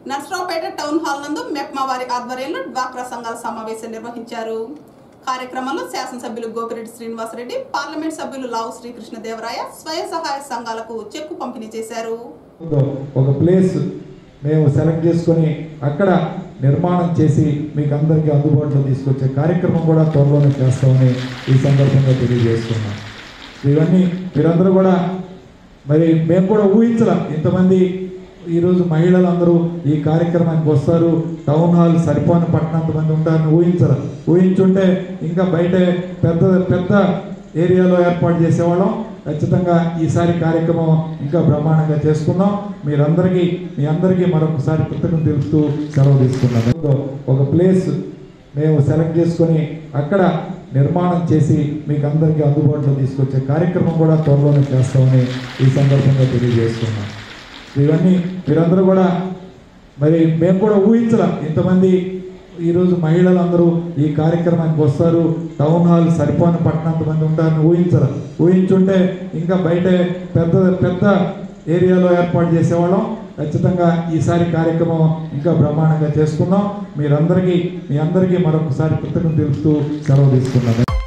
Narasaraopet town hall నందు మెప్మా వారి ఆధ్వర్యంలో డ్వాక్రా సంఘాల సమావేశం నిర్వహించారు కార్యక్రమంలో శాసనసభ్యులు గోపిరెడ్డి శ్రీనివాసరెడ్డి పార్లమెంట్ సభ్యులు లావు శ్రీకృష్ణదేవరాయ స్వయం సహాయ సంఘాలకు చెక్కు పంపిణీ చేశారు ఉందో ఒక ప్లేస్ మేము సెలెక్ట్ చేసుకొని అక్కడ నిర్మాణం చేసి మీకు అందరికీ అందుబాటులో తీసుకొచ్చే కార్యక్రమం కూడా త్వరలోనే చేస్తామని ఈ సందర్భంగా తెలియజేస్తున్నాం ఇవన్నీ మీరందరూ కూడా మరి మేము కూడా ఊహించలేం ఇంతమంది ఈరోజు మహిళలందరూ ఈ కార్యక్రమానికి వస్తారు టౌన్ హాల్ సరిపోని పట్టణంత మంది ఉంటారని ఊహించరు ఊహించుంటే ఇంకా బయట పెద్ద పెద్ద ఏరియాలో ఏర్పాటు చేసేవాళ్ళం ఖచ్చితంగా ఈసారి కార్యక్రమం ఇంకా బ్రహ్మాండంగా చేసుకుందాం మీరందరికీ మీ అందరికీ మరొకసారి కృతజ్ఞత తెలుపుతూ సెలవు తీసుకున్నాం ఒక ప్లేస్ మేము సెలెక్ట్ చేసుకొని అక్కడ నిర్మాణం చేసి మీకు అందరికీ అందుబాటులో తీసుకొచ్చే కార్యక్రమం కూడా త్వరలోనే చేస్తామని ఈ సందర్భంగా తెలియజేస్తున్నాం ఇవన్నీ మీరందరూ కూడా మరి మేము కూడా ఊహించలేం ఇంతమంది ఈరోజు మహిళలందరూ ఈ కార్యక్రమానికి వస్తారు టౌన్ హాల్ సరిపోని పట్టణంత మంది ఉంటారని ఊహించరు ఊహించుంటే ఇంకా బయట పెద్ద పెద్ద ఏరియాలో ఏర్పాటు చేసేవాళ్ళం ఖచ్చితంగా ఈసారి కార్యక్రమం ఇంకా బ్రహ్మాండంగా చేసుకుందాం మీరందరికీ మీ అందరికీ మరొకసారి కృతజ్ఞత తెలుపుతూ సెలవు తీసుకున్నాను